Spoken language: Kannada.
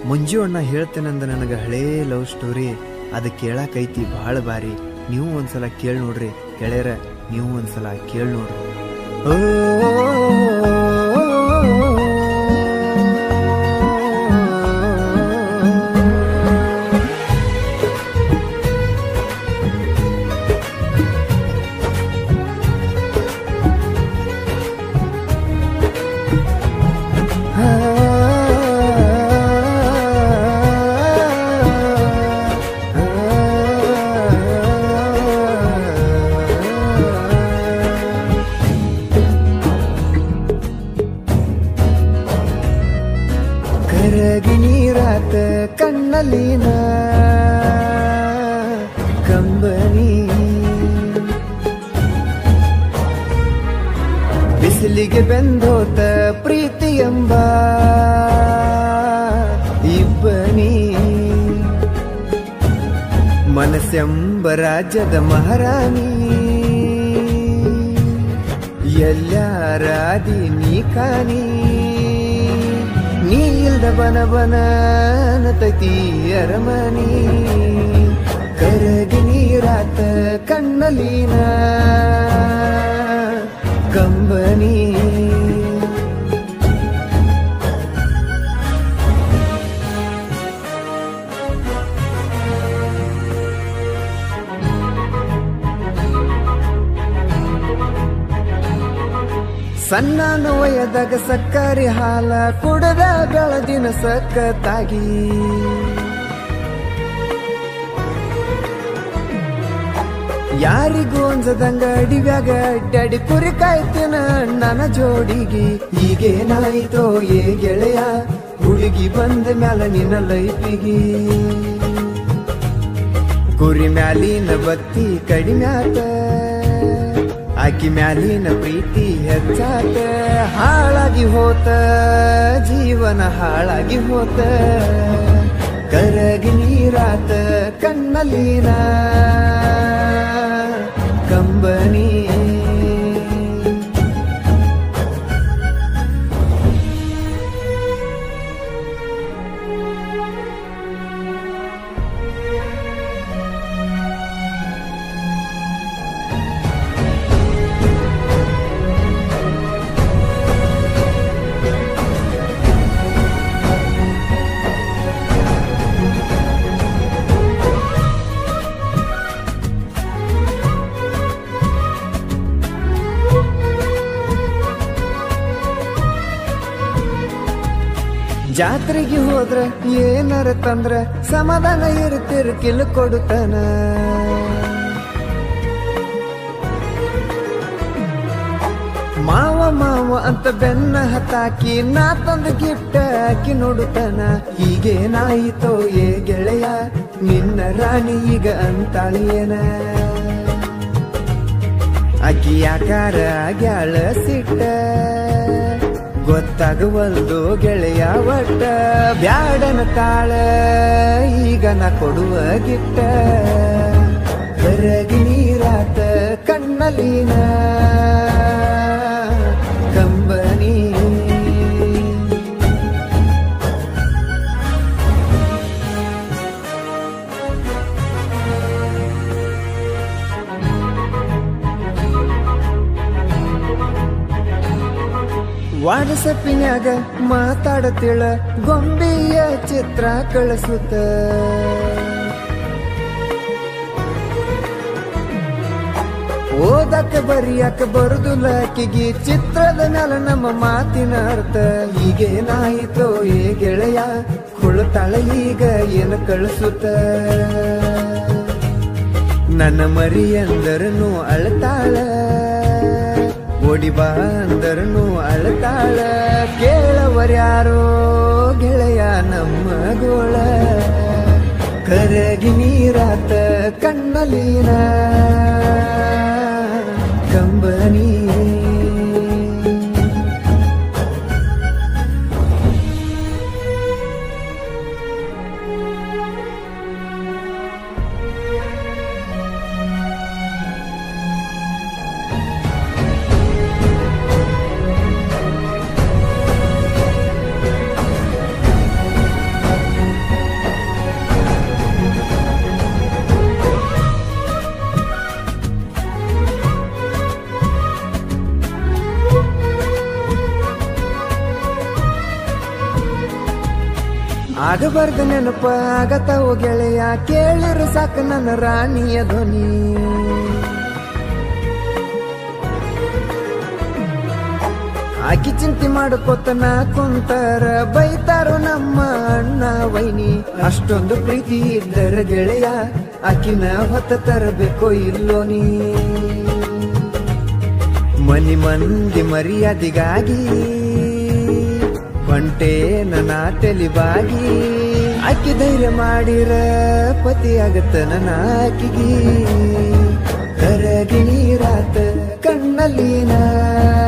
ಮಂಜು ಅಣ್ಣ ಹೇಳ್ತೇನಂದ ನನಗೆ ಹಳೇ ಲವ್ ಸ್ಟೋರಿ ಅದು ಕೇಳಾಕೈತಿ ಭಾಳ ಬಾರಿ ನೀವು ಒಂದ್ಸಲ ಕೇಳಿ ನೋಡ್ರಿ ಗೆಳೆಯರ ನೀವು ಒಂದ್ಸಲ ಕೇಳಿ ನೋಡ್ರಿ ಓ ಕರಗಿ ನೀರಾತ ಕಣ್ಣಲ್ಲಿನ ಕಂಬನಿ ಬಿಸಿಲಿಗೆ ಬೆಂದೋತ ಪ್ರೀತಿ ಎಂಬ ಇಬ್ಬನಿ ಮನಸ್ಸೆಂಬ ರಾಜ್ಯದ ಮಹಾರಾಣಿ ಎಲ್ಲಾರಾದಿ ನೀ ಕಾನಿ ನೀ ಇಲ್ದ ಬನ ಬನ ನತೈತಿ ಅರಮನಿ ಕರಗಿ ನೀರಾತ ಕಣ್ಣಲೀನ ಕಂಬನಿ ಸಣ್ಣ ವಯದಾಗ ಸಕ್ಕರೆ ಹಾಲ ಕುಡದ ಬೆಳದಿನ ಸಕ್ಕತ್ತಾಗಿ ಯಾರಿಗೂ ಅನ್ಸದಂಗ ಅಡಿವ್ಯಾಗ ಅಡ್ಡಾಡಿ ಕುರಿ ಕಾಯ್ತಿನ ನನ್ನ ಜೋಡಿಗೆ ಈಗೇನಾಯ್ತೋ ಏ ಗೆಳೆಯ ಹುಡುಗಿ ಬಂದ ಮ್ಯಾಲ ನಿನ್ನ ಲೈಫಿಗೆ ಕುರಿ ಮ್ಯಾಲಿನ ಬತ್ತಿ ಕಡಿಮೆ ಆತ ಆಕಿ ಮ್ಯಾಲಿನ ಪ್ರೀತಿ ಹೆಚ್ಚಾತ ಹಾಳಾಗಿ ಹೋತ ಜೀವನ ಹಾಳಾಗಿ ಹೋತ ಕರಗಿ ನೀರಾತ ಕಣ್ಣಲ್ಲಿನ ಕಂಬನಿ ಜಾತ್ರೆಗೆ ಹೋದ್ರ ಏನಾರ ತಂದ್ರ ಸಮಾಧಾನ ಇರ್ತಿರ್ ಕಿಲ್ ಕೊಡುತ್ತಾನ ಮಾವ ಮಾವ ಅಂತ ಬೆನ್ನ ಹತ್ತಾಕಿ ನಾ ತಂದ ಗಿಫ್ಟ್ ಹಾಕಿ ನೋಡುತ್ತಾನ ಹೀಗೇನಾಯಿತೋ ಏ ಗೆಳೆಯ ನಿನ್ನ ರಾಣಿ ಈಗ ಅಂತಾಳಿಯೇನ ಅಕ್ಕಿ ಆಕಾರ ಆಗ್ಯಾಳ ಸಿಟ್ಟ ಗೊತ್ತಾಗವಲ್ದು ಗೆಳೆಯ ಒಟ್ಟ ಬ್ಯಾಡನ ತಾಳ ಈಗ ನಾ ಕೊಡುವ ಗಿಟ್ಟ ಕರಗಿ ನೀರಾತ ಕಣ್ಣಲಿನ ಕಂಬನಿ ವಾಟ್ಸಪ್ಪಿನ್ಯಾಗ ಮಾತಾಡತಿಳ ಗೊಂಬೆಯ ಚಿತ್ರ ಕಳಿಸುತ್ತ ಓದಕ್ಕ ಬರಿಯಕ್ಕ ಬರುದಿಲ್ಲ ಆಕಿಗೆ ಚಿತ್ರದ ಮ್ಯಾಲ ನಮ್ಮ ಮಾತಿನ ಅರ್ಥ ಈಗೇನಾಯಿತೋ ಏ ಗೆಳೆಯ ಕುಳತಾಳ ಈಗ ಏನು ಕಳಿಸುತ್ತ ನನ್ನ ಮರಿ ಅಂದರನು ಅಳತಾಳ ಓಡಿ ಬಾ ಅಂದರನು ಅಳತಾಳ ಕೇಳವರ್ಯಾರೋ ಗೆಳೆಯ ನಮ್ಮ ಗೋಳ ಕರಗಿ ನೀರಾತ ಕಣ್ಣಲಿನ ಕಂಬನಿ ಆಗಬಾರ್ದು ನೆನಪ ಆಗತಾವು ಗೆಳೆಯ ಕೇಳಿರು ಸಾಕು ನನ್ನ ರಾಣಿಯ ಧ್ವನಿ ಆಕಿ ಚಿಂತೆ ಮಾಡ್ಕೋತನ ಕುಂತಾರ ಬೈತಾರೋ ನಮ್ಮ ಅಣ್ಣ ವೈನಿ ಅಷ್ಟೊಂದು ಪ್ರೀತಿ ಇದ್ದರ ಗೆಳೆಯ ಆಕಿನ ಹೊತ್ತ ತರಬೇಕೋ ಇಲ್ಲೋ ನೀ ಮನಿ ಮಂದಿ ಮರ್ಯಾದಿಗಾಗಿ ಹೊಂಟೆ ನನ್ನ ತೆಲಿಬಾಗಿ ಅಕ್ಕಿ ಧೈರ್ಯ ಮಾಡಿರ ಪತಿ ಆಗತ್ತ ನನ್ನ ಆಕಿಗಿ ಕರಗಿ ನೀರಾತ ಕಣ್ಣಲ್ಲಿನ